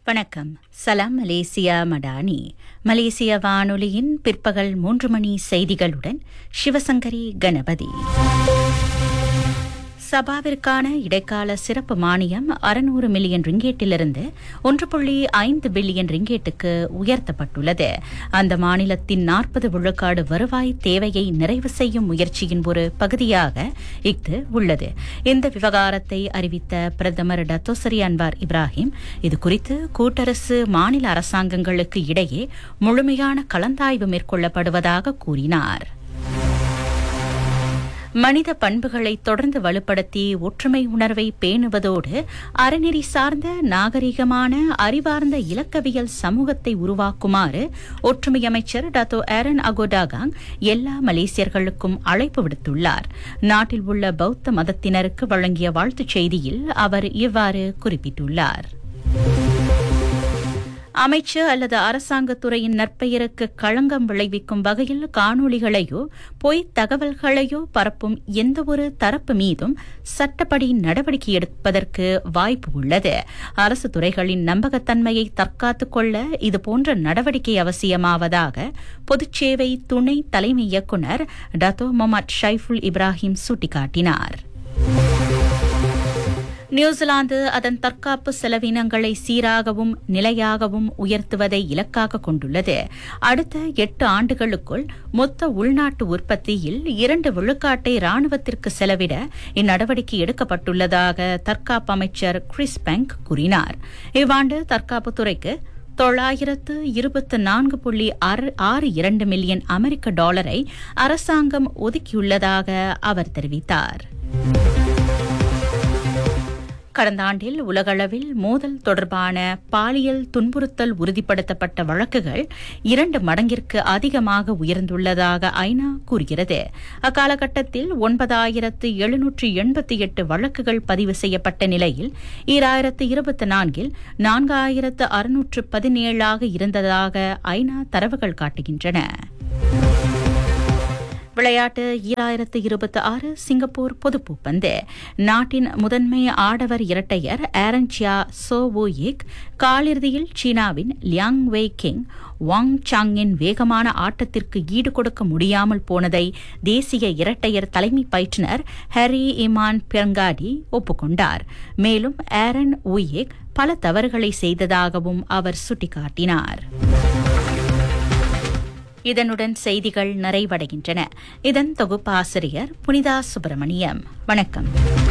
வணக்கம் சலாம் மலேசியா மடானி மலேசிய வானொலியின் பிற்பகல் மூன்று மணி செய்திகளுடன் சிவசங்கரி கணபதி சபாவிற்கான இடைக்கால சிறப்பு மானியம் அறுநூறு மில்லியன் ரிங்கேட்டிலிருந்து ஒன்று புள்ளி ஐந்து பில்லியன் ரிங்கேட்டுக்கு உயர்த்தப்பட்டுள்ளது அந்த மாநிலத்தின் நாற்பது விழுக்காடு வருவாய் தேவையை நிறைவு செய்யும் முயற்சியின் ஒரு பகுதியாக இஃது உள்ளது இந்த விவகாரத்தை அறிவித்த பிரதமர் டத்தோசரி அன்வார் இப்ராஹிம் இதுகுறித்து கூட்டரசு மாநில அரசாங்கங்களுக்கு இடையே முழுமையான கலந்தாய்வு மேற்கொள்ளப்படுவதாக கூறினார் மனித பண்புகளை தொடர்ந்து வலுப்படுத்தி ஒற்றுமை உணர்வை பேணுவதோடு அறநெறி சார்ந்த நாகரிகமான அறிவார்ந்த இலக்கவியல் சமூகத்தை உருவாக்குமாறு ஒற்றுமை அமைச்சர் டாத்தோ ஆரன் அகோடாகாங் எல்லா மலேசியர்களுக்கும் அழைப்பு விடுத்துள்ளார் நாட்டில் உள்ள பௌத்த மதத்தினருக்கு வழங்கிய வாழ்த்துச் செய்தியில் அவர் இவ்வாறு குறிப்பிட்டுள்ளார் அமைச்சு அல்லது அரசாங்கத்துறையின் நற்பெயருக்கு களங்கம் விளைவிக்கும் வகையில் காணொளிகளையோ பொய் தகவல்களையோ பரப்பும் எந்தவொரு தரப்பு மீதும் சட்டப்படி நடவடிக்கை எடுப்பதற்கு வாய்ப்பு உள்ளது அரசு துறைகளின் நம்பகத்தன்மையை தற்காத்துக் கொள்ள இதுபோன்ற நடவடிக்கை அவசியமாவதாக பொதுச்சேவை துணை தலைமை இயக்குநர் டத்தோ மொமட் ஷைஃபுல் இப்ராஹிம் சுட்டிக்காட்டினார் நியூசிலாந்து அதன் தற்காப்பு செலவினங்களை சீராகவும் நிலையாகவும் உயர்த்துவதை இலக்காக கொண்டுள்ளது அடுத்த எட்டு ஆண்டுகளுக்குள் மொத்த உள்நாட்டு உற்பத்தியில் இரண்டு விழுக்காட்டை ராணுவத்திற்கு செலவிட இந்நடவடிக்கை எடுக்கப்பட்டுள்ளதாக தற்காப்பு அமைச்சர் கிறிஸ் பெங்க் கூறினார் இவ்வாண்டு தற்காப்புத்துறைக்கு தொள்ளாயிரத்து இருபத்து நான்கு புள்ளி ஆறு இரண்டு மில்லியன் அமெரிக்க டாலரை அரசாங்கம் ஒதுக்கியுள்ளதாக அவர் தெரிவித்தார் கடந்த ஆண்டில் உலகளவில் மோதல் தொடர்பான பாலியல் துன்புறுத்தல் உறுதிப்படுத்தப்பட்ட வழக்குகள் இரண்டு மடங்கிற்கு அதிகமாக உயர்ந்துள்ளதாக ஐநா கூறுகிறது அக்காலகட்டத்தில் ஒன்பதாயிரத்து எழுநூற்று எண்பத்தி எட்டு வழக்குகள் பதிவு செய்யப்பட்ட நிலையில் ஈராயிரத்து இருபத்தி நான்கில் நான்காயிரத்து அறுநூற்று பதினேழாக இருந்ததாக ஐநா தரவுகள் காட்டுகின்றன விளையாட்டு ஈராயிரத்து இருபத்தி ஆறு சிங்கப்பூர் பொதுப்பூப்பந்து நாட்டின் முதன்மை ஆடவர் இரட்டையர் ஆரன்சியா சோ யிக் காலிறுதியில் சீனாவின் லியாங் வெய் கிங் வாங் சாங்கின் வேகமான ஆட்டத்திற்கு ஈடு கொடுக்க முடியாமல் போனதை தேசிய இரட்டையர் தலைமை பயிற்றுநர் ஹரி இமான் பெர்காடி ஒப்புக்கொண்டார் மேலும் ஆரன் உயிக் பல தவறுகளை செய்ததாகவும் அவர் சுட்டிக்காட்டினார் இதனுடன் செய்திகள் நிறைவடைகின்றன இதன் தொகுப்பாசிரியர் புனிதா சுப்பிரமணியம் வணக்கம்